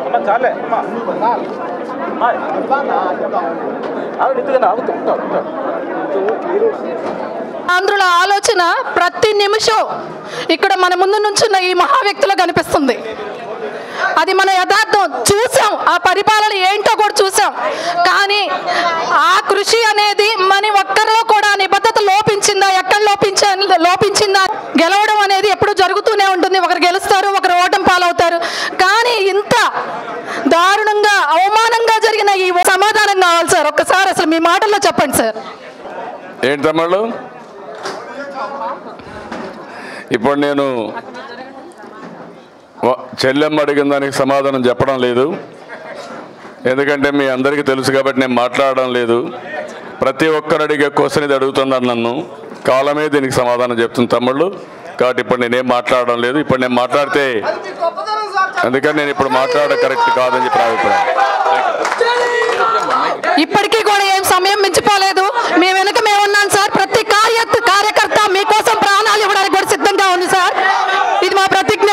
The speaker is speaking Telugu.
అమ్మ చాలే అమ్మ అమ్మ ఆవిడ ఇంతగా ఆగుతూ ఉంటాడు ఆంధ్రుల ఆలోచన ప్రతి నిమిషం ఇక్కడ మన ముందు నుంచున్న ఈ మహా వ్యక్తిలో కనిపిస్తుంది అది మన యథార్థం చూసాం ఆ పరిపాలన ఏంటో కూడా చూసాం కానీ ఆ కృషి అనేది మన ఒక్కరిలో కూడా నిబద్ధత లోపించిందా ఎక్కడ లోపించ లోపించిందా గెలవడం అనేది ఎప్పుడు జరుగుతూనే ఉంటుంది ఒకరు గెలుస్తారు ఒకరు ఓటమి పాలవుతారు కానీ ఇంత దారుణంగా అవమానంగా జరిగిన ఈ సమాధానం కావాలి సార్ ఒక్కసారి అసలు మీ మాటల్లో చెప్పండి సార్ ఏంటి తమ్ముళ్ళు ఇప్పుడు నేను వ- చెల్లెమ్మ అడిగిన దానికి సమాధానం చెప్పడం లేదు ఎందుకంటే మీ అందరికీ తెలుసు కాబట్టి నేను మాట్లాడడం లేదు ప్రతి ఒక్కరు అడిగే క్వశ్చన్ ఇది అడుగుతున్నారు నన్ను కాలమే దీనికి సమాధానం చెప్తుంది తమ్ముళ్ళు కాబట్టి ఇప్పుడు నేనేం మాట్లాడడం లేదు ఇప్పుడు నేను మాట్లాడితే అందుకని నేను ఇప్పుడు మాట్లాడడం కరెక్ట్ కాదని చెప్పి నా అభిప్రాయం ఇప్పటికీ కూడా ఏం సమయం మించిపోలేదు మీ వెనుక మేము ఉన్నాం సార్ ప్రతి కార్య కార్యకర్త మీకోసం ప్రాణాలు ఇవ్వడానికి కూడా సిద్ధంగా ఉంది సార్ ఇది మా ప్రతిజ్ఞ